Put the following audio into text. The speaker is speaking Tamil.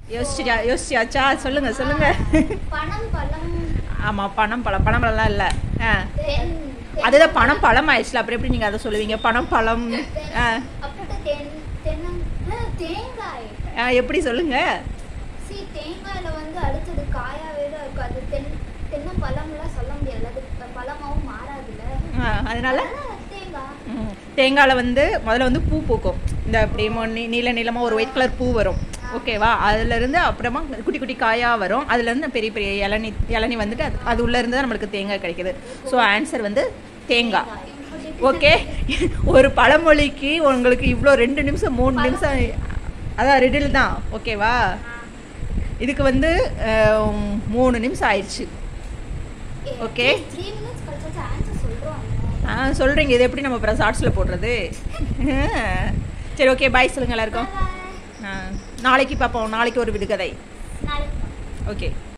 யோசிச்சியா யோசிச்சியாச்சா சொல்லுங்க சொல்லுங்க பணம் பழம் ஆமாம் பணம் பழம் பணம் பழம்லாம் இல்லை ஆ தென் அதுதான் பணம் பழம் ஆயிடுச்சுல அப்புறம் எப்படி நீங்கள் அதை சொல்லுவீங்க பணம் பழம் ஆ அப்புறம் தென் தென்னம் ஆ, தேங்காய் ஆ, எப்படி சொல்லுங்க சி தேங்காயில வந்து அடுத்தது காயாவே தான் இருக்கும் அது தென் தென்னை பழம்லாம் சொல்ல முடியாது அது பழமாவும் மாறாதுல்ல ஆ, அதனால அதனால தேங்காய் ம், தேங்காயில் வந்து முதல்ல வந்து பூ பூக்கும் இந்த அப்படி மொ- நீ- நீல நீளமாக ஒரு ஒயிட் கலர் பூ வரும் ஓகேவா அதுலேருந்து அப்புறமா குட்டி குட்டி காயாக வரும் அதுலேருந்து பெரிய பெரிய இளநி இளநி வந்துட்டு அது அது உள்ளேருந்து தான் நம்மளுக்கு தேங்காய் கிடைக்குது ஸோ ஆன்சர் வந்து தேங்காய் ஓகே ஒரு பழமொழிக்கு உங்களுக்கு இவ்வளோ ரெண்டு நிமிஷம் மூணு நிமிஷம் அதான் ரிடில் தான் ஓகேவா இதுக்கு வந்து அஹ், மூணு நிமிஷம் ஆயிடுச்சு Okay. த்ரீ மினிட்ஸ் கழிச்சு ஆன்சர் சொல்றோம் ஆ சொல்கிறீங்க இது எப்படி நம்ம அப்புறம் ஷார்ட்ஸில் போடுறது சரி ஓகே பாய் சொல்லுங்கள் எல்லாருக்கும் Bye bye. ஆ, நாளைக்கு பார்ப்போம் நாளைக்கு ஒரு விடுகதை நாளைக்கு ஓகே